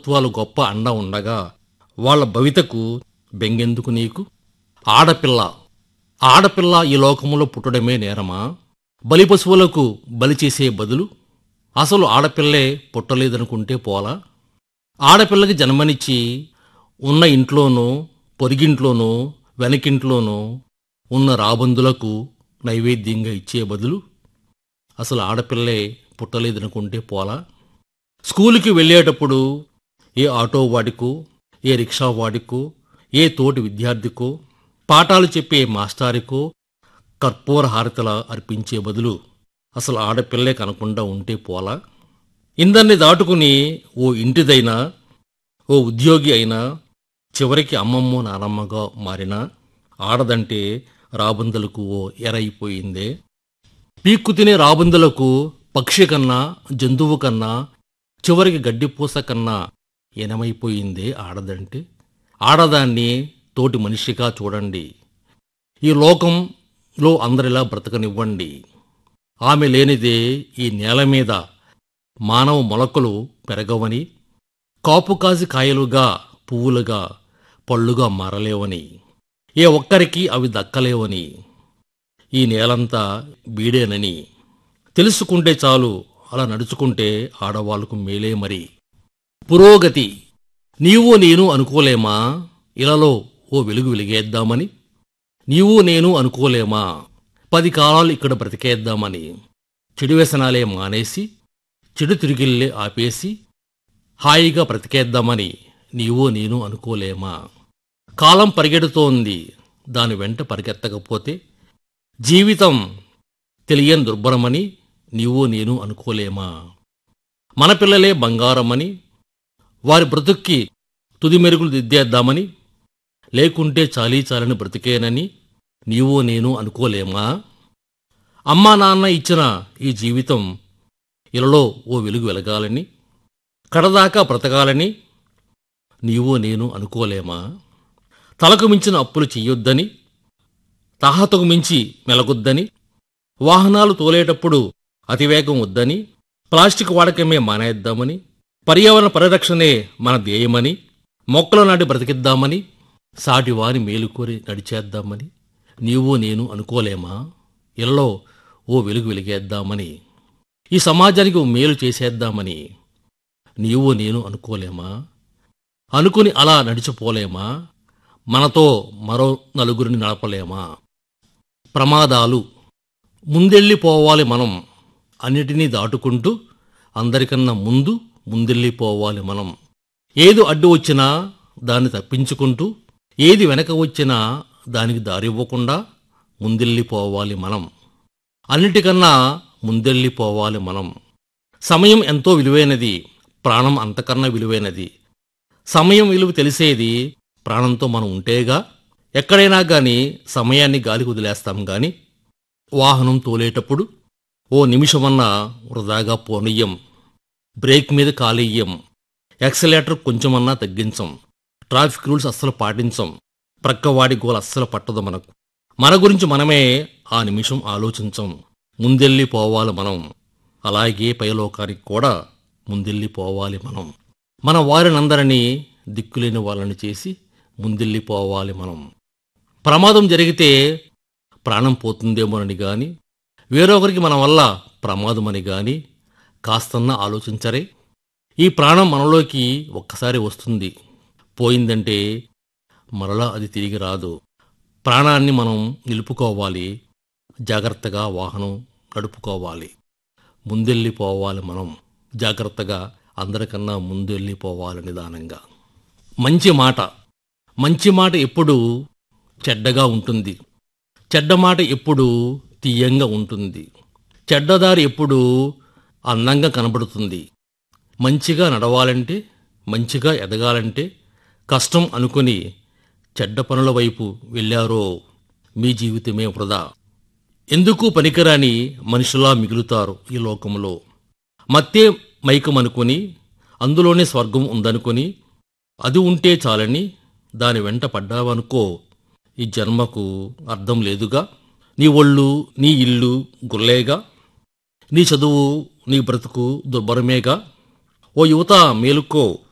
ప్రభుత్వాలు గొప్ప అండ ఉండగా వాళ్ళ భవితకు బెంగెందుకు నీకు ఆడపిల్ల ఆడపిల్ల ఈ లోకములో పుట్టడమే నేరమా బలి పశువులకు బలి చేసే బదులు అసలు ఆడపిల్లే పుట్టలేదనుకుంటే పోలా ఆడపిల్లకి జన్మనిచ్చి ఉన్న ఇంట్లోనూ పొరిగింట్లోనూ వెనకింట్లోనూ ఉన్న రాబందులకు నైవేద్యంగా ఇచ్చే బదులు అసలు ఆడపిల్లే పుట్టలేదనుకుంటే పోలా స్కూలుకి వెళ్ళేటప్పుడు ఏ ఆటో వాడికో ఏ రిక్షా వాడికో ఏ తోటి విద్యార్థికో పాఠాలు చెప్పే మాస్టారికో కర్పూర హారతల అర్పించే బదులు అసలు ఆడపిల్లే కనకుండా ఉంటే పోలా ఇందరిని దాటుకుని ఓ ఇంటిదైనా ఓ ఉద్యోగి అయినా చివరికి అమ్మమ్మో నానమ్మగా మారినా ఆడదంటే రాబందులకు ఓ ఎరైపోయిందే పీక్కు తినే రాబందులకు పక్షి కన్నా జంతువు కన్నా చివరికి గడ్డిపూస కన్నా ఎనమైపోయిందే ఆడదంటే ఆడదాన్ని తోటి మనిషిగా చూడండి ఈ లోకంలో అందరిలా బ్రతకనివ్వండి ఆమె లేనిదే ఈ నేల మీద మానవ మొలకలు పెరగవని కాపు కాసి కాయలుగా పువ్వులుగా పళ్ళుగా మారలేవని ఏ ఒక్కరికి అవి దక్కలేవని ఈ నేలంతా బీడేనని తెలుసుకుంటే చాలు అలా నడుచుకుంటే ఆడవాళ్లకు మేలే మరి పురోగతి నీవు నేను అనుకోలేమా ఇలాలో ఓ వెలుగు వెలిగేద్దామని నీవు నేను అనుకోలేమా పది కాలాలు ఇక్కడ బ్రతికేద్దామని చెడు వ్యసనాలే మానేసి చెడు తిరిగిల్లే ఆపేసి హాయిగా బ్రతికేద్దామని నీవు నేను అనుకోలేమా కాలం పరిగెడుతోంది దాని వెంట పరిగెత్తకపోతే జీవితం తెలియని దుర్భరమని నీవు నేను అనుకోలేమా మన పిల్లలే బంగారమని వారి బ్రతుక్కి తుది మెరుగులు దిద్దేద్దామని లేకుంటే చాలీ చాలని బ్రతికేనని నీవు నేను అనుకోలేమా అమ్మా నాన్న ఇచ్చిన ఈ జీవితం ఇలలో ఓ వెలుగు వెలగాలని కడదాకా బ్రతకాలని నీవు నేను అనుకోలేమా తలకు మించిన అప్పులు చెయ్యొద్దని తాహతకు మించి మెలగొద్దని వాహనాలు తోలేటప్పుడు అతివేగం వద్దని ప్లాస్టిక్ వాడకమే మానేద్దామని పర్యావరణ పరిరక్షణే మన ధ్యేయమని మొక్కలు నాటి బ్రతికిద్దామని సాటివారి మేలుకోరి నడిచేద్దామని నీవు నేను అనుకోలేమా ఇళ్ళలో ఓ వెలుగు వెలిగేద్దామని ఈ సమాజానికి ఓ మేలు చేసేద్దామని నీవు నేను అనుకోలేమా అనుకుని అలా నడిచిపోలేమా మనతో మరో నలుగురిని నడపలేమా ప్రమాదాలు ముందెళ్ళిపోవాలి మనం అన్నిటినీ దాటుకుంటూ అందరికన్నా ముందు ముందెళ్ళిపోవాలి మనం ఏది అడ్డు వచ్చినా దాన్ని తప్పించుకుంటూ ఏది వెనక వచ్చినా దానికి దారివ్వకుండా ముందెళ్ళిపోవాలి మనం అన్నిటికన్నా ముందెళ్ళిపోవాలి మనం సమయం ఎంతో విలువైనది ప్రాణం అంతకన్నా విలువైనది సమయం విలువ తెలిసేది ప్రాణంతో మనం ఉంటేగా ఎక్కడైనా గాని సమయాన్ని గాలికి వదిలేస్తాం గాని వాహనం తోలేటప్పుడు ఓ నిమిషమన్నా వృధాగా పోనీయం బ్రేక్ మీద కాలేయం యాక్సిలేటర్ కొంచెమన్నా తగ్గించం ట్రాఫిక్ రూల్స్ అస్సలు పాటించం ప్రక్కవాడి గోల అస్సలు పట్టదు మనకు మన గురించి మనమే ఆ నిమిషం ఆలోచించం ముందెళ్ళి పోవాలి మనం అలాగే పైలోకానికి కూడా ముందెళ్ళి పోవాలి మనం మన వారినందరినీ దిక్కులేని వాళ్ళని చేసి ముందెళ్ళి పోవాలి మనం ప్రమాదం జరిగితే ప్రాణం పోతుందేమోనని గాని వేరొకరికి మన వల్ల ప్రమాదమని గాని కాస్తన్నా ఆలోచించరే ఈ ప్రాణం మనలోకి ఒక్కసారి వస్తుంది పోయిందంటే మరలా అది తిరిగి రాదు ప్రాణాన్ని మనం నిలుపుకోవాలి జాగ్రత్తగా వాహనం నడుపుకోవాలి ముందెళ్ళిపోవాలి మనం జాగ్రత్తగా అందరికన్నా ముందెళ్ళిపోవాలి నిదానంగా మంచి మాట మంచి మాట ఎప్పుడూ చెడ్డగా ఉంటుంది చెడ్డ మాట ఎప్పుడూ తీయంగా ఉంటుంది చెడ్డదారి ఎప్పుడూ అందంగా కనబడుతుంది మంచిగా నడవాలంటే మంచిగా ఎదగాలంటే కష్టం అనుకుని చెడ్డ పనుల వైపు వెళ్ళారో మీ జీవితమే వృధా ఎందుకు పనికిరాని మనుషులా మిగులుతారు ఈ లోకంలో మత్తే మైకమనుకొని అందులోనే స్వర్గం ఉందనుకొని అది ఉంటే చాలని దాని వెంట పడ్డావనుకో ఈ జన్మకు అర్థం లేదుగా నీ ఒళ్ళు నీ ఇల్లు గుల్లేగా నీ చదువు నీ బ్రతుకు దుర్భరమేగా ఓ యువత మేలుకో